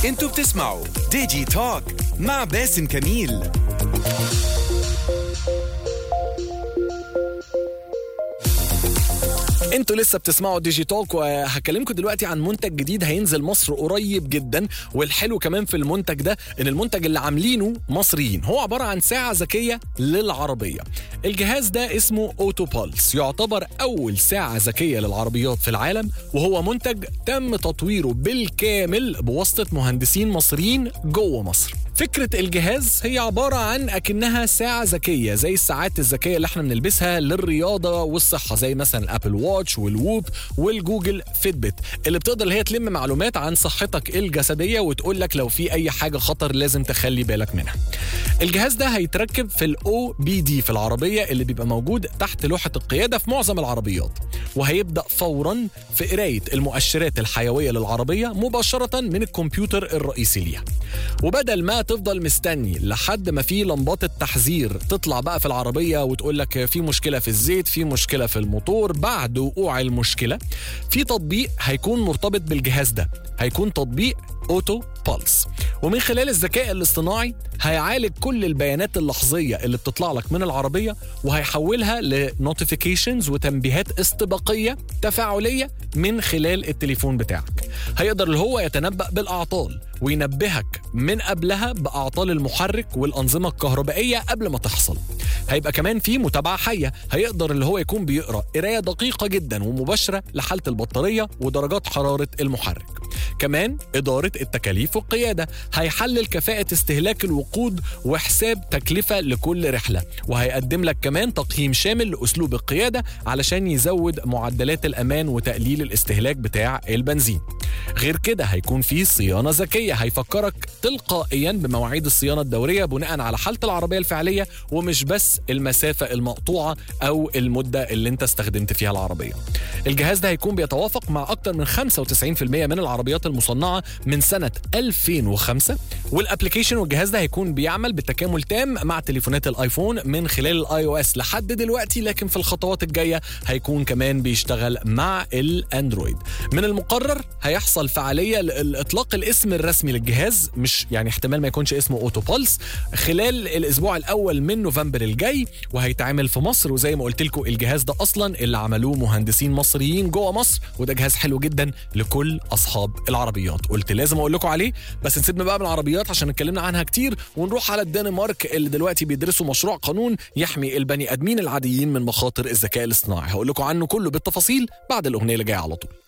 انتوا بتسمعوا ديجي توك مع باسم كميل انتوا لسه بتسمعوا ديجي توك وهكلمكم دلوقتي عن منتج جديد هينزل مصر قريب جدا والحلو كمان في المنتج ده ان المنتج اللي عاملينه مصريين هو عباره عن ساعه ذكيه للعربيه الجهاز ده اسمه اوتو بالس يعتبر اول ساعه ذكيه للعربيات في العالم وهو منتج تم تطويره بالكامل بواسطه مهندسين مصريين جوه مصر فكرة الجهاز هي عبارة عن أكنها ساعة ذكية زي الساعات الذكية اللي احنا بنلبسها للرياضة والصحة زي مثلا الأبل واتش والووب والجوجل فيتبت اللي بتقدر اللي هي تلم معلومات عن صحتك الجسدية وتقول لك لو في أي حاجة خطر لازم تخلي بالك منها. الجهاز ده هيتركب في الاو بي دي في العربية اللي بيبقى موجود تحت لوحة القيادة في معظم العربيات وهيبدأ فورا في قراية المؤشرات الحيوية للعربية مباشرة من الكمبيوتر الرئيسي ليها وبدل ما تفضل مستني لحد ما في لمبات التحذير تطلع بقى في العربيه وتقول لك في مشكله في الزيت في مشكله في الموتور بعد وقوع المشكله في تطبيق هيكون مرتبط بالجهاز ده هيكون تطبيق اوتو بالس ومن خلال الذكاء الاصطناعي هيعالج كل البيانات اللحظيه اللي بتطلع لك من العربيه وهيحولها لنوتيفيكيشنز وتنبيهات استباقيه تفاعليه من خلال التليفون بتاعك هيقدر اللي هو يتنبأ بالاعطال وينبهك من قبلها باعطال المحرك والانظمه الكهربائيه قبل ما تحصل هيبقى كمان في متابعه حيه هيقدر اللي هو يكون بيقرا قرايه دقيقه جدا ومباشره لحاله البطاريه ودرجات حراره المحرك كمان إدارة التكاليف والقيادة هيحلل كفاءة استهلاك الوقود وحساب تكلفة لكل رحلة وهيقدم لك كمان تقييم شامل لأسلوب القيادة علشان يزود معدلات الأمان وتقليل الاستهلاك بتاع البنزين غير كده هيكون في صيانة ذكية هيفكرك تلقائيا بمواعيد الصيانة الدورية بناء على حالة العربية الفعلية ومش بس المسافة المقطوعة أو المدة اللي انت استخدمت فيها العربية الجهاز ده هيكون بيتوافق مع أكتر من 95% من العربيات المصنعة من سنة 2005 والابلكيشن والجهاز ده هيكون بيعمل بالتكامل تام مع تليفونات الايفون من خلال الاي او اس لحد دلوقتي لكن في الخطوات الجاية هيكون كمان بيشتغل مع الاندرويد من المقرر هيحصل فعالية لإطلاق الاسم الرسمي للجهاز مش يعني احتمال ما يكونش اسمه اوتو بالس خلال الاسبوع الاول من نوفمبر الجاي وهيتعمل في مصر وزي ما قلت لكم الجهاز ده اصلا اللي عملوه مهندسين مصريين جوه مصر وده جهاز حلو جدا لكل اصحاب العربيات قلت لازم اقول لكم عليه بس نسيبنا بقى من العربيات عشان اتكلمنا عنها كتير ونروح على الدنمارك اللي دلوقتي بيدرسوا مشروع قانون يحمي البني ادمين العاديين من مخاطر الذكاء الاصطناعي هقول لكم عنه كله بالتفاصيل بعد الاغنيه اللي جايه على طول